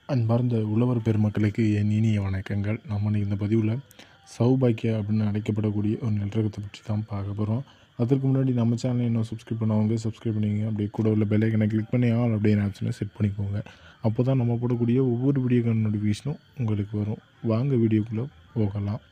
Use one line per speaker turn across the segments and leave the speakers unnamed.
அன்பார்ந்த உழவர் பெருமக்களுக்கு என் இனிய வணக்கங்கள் நம்ம இன்னைக்கு இந்த பதிவில் சௌபாக்கியா அப்படின்னு அழைக்கப்படக்கூடிய ஒரு நெல்ரகத்தை பற்றி தான் பார்க்க போகிறோம் அதற்கு முன்னாடி நம்ம சேனலை இன்னும் சப்ஸ்கிரைப் பண்ணவங்க சப்ஸ்கிரைப் பண்ணிங்க அப்படியே கூட உள்ள பெல்லைக்கனை கிளிக் பண்ணி ஆல் அப்படின்னு ஆப்ஷனை செட் பண்ணிக்கோங்க அப்போ தான் நம்ம போடக்கூடிய ஒவ்வொரு வீடியோக்கான நோட்டிஃபிகேஷனும் உங்களுக்கு வரும் வாங்க வீடியோக்குள்ளே போகலாம்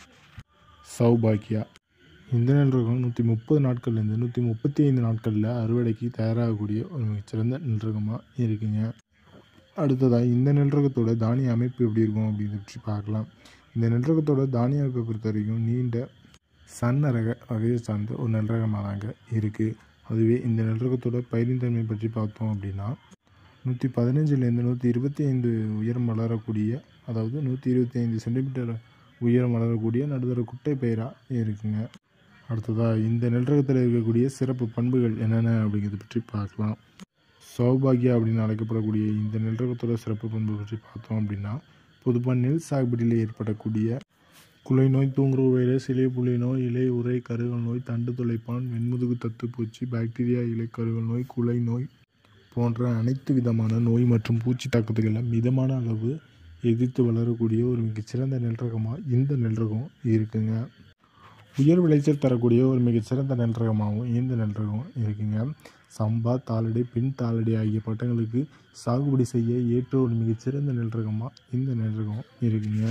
சௌபாக்கியா இந்த நெல் ரகம் நூற்றி முப்பது நாட்கள்லேருந்து நூற்றி முப்பத்தி ஐந்து நாட்களில் அறுவடைக்கு தயாராகக்கூடிய ஒரு மிகச்சிறந்த நெல் ரகமாக இருக்குங்க அடுத்ததாக இந்த நெல் ரகத்தோட தானிய அமைப்பு எப்படி இருக்கும் அப்படின்னு பற்றி பார்க்கலாம் இந்த நெல் ரகத்தோட தானிய அமைப்பை பொறுத்த வரைக்கும் நீண்ட சன்ன ரக வகையை சார்ந்த ஒரு நெல் ரகமாக தாங்க இருக்குது அதுவே இந்த நெல் ரகத்தோட பயிரின் தன்மை பற்றி பார்த்தோம் அப்படின்னா நூற்றி பதினஞ்சுலேருந்து நூற்றி இருபத்தி ஐந்து உயரம் வளரக்கூடிய அதாவது நூற்றி இருபத்தி ஐந்து சென்டிமீட்டர் உயரம் வளரக்கூடிய நடுத்தர குட்டை பயிராக இருக்குங்க அடுத்ததாக இந்த நெல் ரகத்தில் இருக்கக்கூடிய சிறப்பு பண்புகள் என்னென்ன அப்படிங்கிறத பற்றி பார்க்கலாம் சௌபாகியா அப்படின்னு அழைக்கப்படக்கூடிய இந்த நெல் ரகத்தோட சிறப்பு பண்பு பற்றி பார்த்தோம் அப்படின்னா பொதுவாக நெல் சாகுபடியில் ஏற்படக்கூடிய குலை நோய் தூங்குற வைரஸ் இலை புள்ளி நோய் இலை உரை கருகல் நோய் தண்டு துளைப்பான் வெண்முதுகு தத்துப்பூச்சி பாக்டீரியா இலை கருகல் நோய் குலை நோய் போன்ற அனைத்து விதமான நோய் மற்றும் பூச்சி தாக்குதல்களை மிதமான அளவு எதிர்த்து வளரக்கூடிய ஒரு மிகச்சிறந்த நெல் ரகமாக இந்த நெல் ரகம் இருக்குங்க உயர் விளைச்சல் தரக்கூடிய ஒரு மிகச்சிறந்த நெல் ரகமாகவும் இந்த நெல் ரகம் இருக்குங்க சம்பா தாளடி பின் தாளடி ஆகிய பட்டங்களுக்கு சாகுபடி செய்ய ஏற்ற ஒரு மிகச்சிறந்த நெல் ரகமாக இந்த நெல் ரகம் இருக்குங்க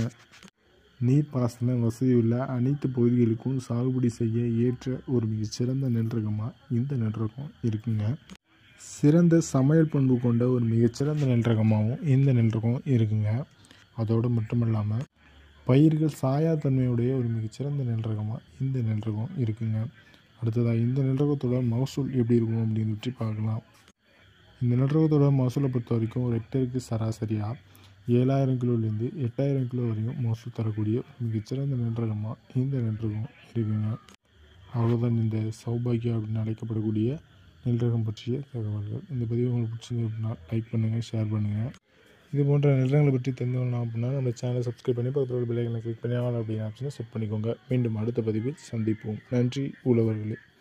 நீர்ப்பாசன வசதியுள்ள அனைத்து பகுதிகளுக்கும் சாகுபடி செய்ய ஏற்ற ஒரு மிகச்சிறந்த நெல் ரகமாக இந்த நெல் ரகம் இருக்குங்க சிறந்த சமையல் பண்பு கொண்ட ஒரு மிகச்சிறந்த நெல் ரகமாகவும் இந்த நெல் ரகம் இருக்குங்க அதோடு மட்டும் இல்லாமல் பயிர்கள் சாயா தன்மையுடைய ஒரு மிகச்சிறந்த நெல் ரகமாக இந்த நெல் ரகம் இருக்குங்க அடுத்ததாக இந்த நெல் ரகத்தோட மகசூல் எப்படி இருக்கும் அப்படின்னு பற்றி பார்க்கலாம் இந்த நெல் ரகத்தோட மகசூலை பொறுத்த வரைக்கும் ஒரு ஹெக்டருக்கு சராசரியாக ஏழாயிரம் கிலோலேருந்து எட்டாயிரம் கிலோ வரையும் மகசூல் தரக்கூடிய ஒரு மிகச்சிறந்த நெல் ரகமாக இந்த நெல் ரகம் இருக்குங்க அவ்வளோதான் இந்த சௌபாகியா அப்படின்னு அழைக்கப்படக்கூடிய நெல் ரகம் பற்றிய தகவல்கள் இந்த பதிவு உங்களுக்கு பிடிச்சிருந்தது அப்படின்னா லைக் பண்ணுங்கள் ஷேர் பண்ணுங்கள் இது போன்ற நிலங்களை பற்றி தெரிஞ்சுக்கணும் அப்படின்னா நம்ம சேனலை சப்ஸ்கிரைப் பண்ணி பக்கத்தில் உள்ள பிள்ளைகளை கிளிக் பண்ணி ஆல் அப்படின்னு ஆப்ஷனை செட் பண்ணிக்கோங்க மீண்டும் அடுத்த பதிவில் சந்திப்போம் நன்றி உழவர்களே